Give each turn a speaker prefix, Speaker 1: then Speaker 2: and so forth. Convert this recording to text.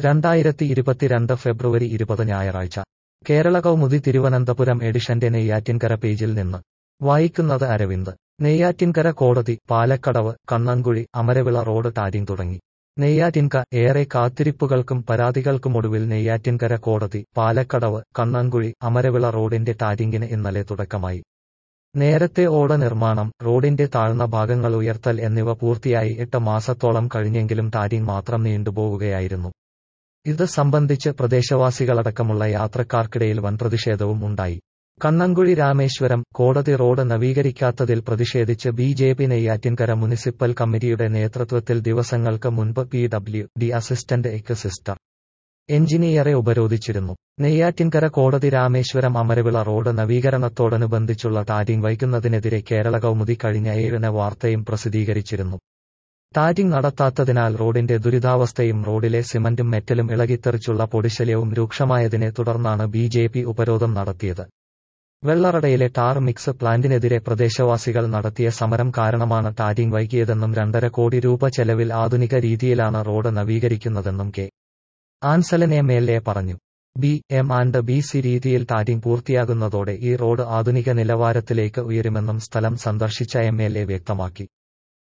Speaker 1: രണ്ടായിരത്തി ഇരുപത്തിരണ്ട് ഫെബ്രുവരി ഇരുപത് ഞായറാഴ്ച കേരള കൗമുദി തിരുവനന്തപുരം എഡിഷന്റെ നെയ്യാറ്റിൻകര പേജിൽ നിന്ന് വായിക്കുന്നത് അരവിന്ദ് നെയ്യാറ്റിൻകര കോടതി പാലക്കടവ് കണ്ണൻകുഴി അമരവിള റോഡ് ടാരിങ് തുടങ്ങി നെയ്യാറ്റിൻക ഏറെ കാത്തിരിപ്പുകൾക്കും പരാതികൾക്കുമൊടുവിൽ നെയ്യാറ്റിൻകര കോടതി പാലക്കടവ് കണ്ണൻകുഴി അമരവിള റോഡിന്റെ ടാരിങ്ങിന് ഇന്നലെ തുടക്കമായി നേരത്തെ ഓട നിർമ്മാണം റോഡിന്റെ താഴ്ന്ന ഭാഗങ്ങൾ ഉയർത്തൽ എന്നിവ പൂർത്തിയായി എട്ട് മാസത്തോളം കഴിഞ്ഞെങ്കിലും ടാരിങ് മാത്രം നീണ്ടുപോവുകയായിരുന്നു ഇത് സംബന്ധിച്ച് പ്രദേശവാസികളടക്കമുള്ള യാത്രക്കാർക്കിടയിൽ വൻ പ്രതിഷേധവും ഉണ്ടായി കണ്ണൻകുഴി രാമേശ്വരം കോടതി റോഡ് നവീകരിക്കാത്തതിൽ പ്രതിഷേധിച്ച് B J P Neyyattinkara municipal കമ്മിറ്റിയുടെ നേതൃത്വത്തിൽ ദിവസങ്ങൾക്ക് മുൻപ് P W D assistant executive എഞ്ചിനീയറെ ഉപരോധിച്ചിരുന്നു നെയ്യാറ്റിൻകര കോടതി രാമേശ്വരം അമരവിള റോഡ് നവീകരണത്തോടനുബന്ധിച്ചുള്ള ടാരിങ് വൈകുന്നതിനെതിരെ കേരള കൗമുദി കഴിഞ്ഞ ഏഴിന് വാർത്തയും പ്രസിദ്ധീകരിച്ചിരുന്നു ടാരിങ് നടത്താത്തതിനാൽ റോഡിന്റെ ദുരിതാവസ്ഥയും റോഡിലെ സിമന്റും മെറ്റലും ഇളകിത്തെറിച്ചുള്ള പൊടിശല്യവും രൂക്ഷമായതിനെ തുടർന്നാണ് ബി ജെ പി ഉപരോധം നടത്തിയത് വെള്ളറടയിലെ ടാർ മിക്സ് പ്ലാന്റിനെതിരെ പ്രദേശവാസികൾ നടത്തിയ സമരം കാരണമാണ് ടാരിങ് വൈകിയതെന്നും രണ്ടര കോടി രൂപ ചെലവിൽ ആധുനിക രീതിയിലാണ് റോഡ് നവീകരിക്കുന്നതെന്നും K Ansalan M L A പറഞ്ഞു B M and B C രീതിയിൽ ടാരിങ് പൂർത്തിയാകുന്നതോടെ ഈ റോഡ് ആധുനിക നിലവാരത്തിലേക്ക് ഉയരുമെന്നും സ്ഥലം സന്ദർശിച്ച എം എൽ എ വ്യക്തമാക്കി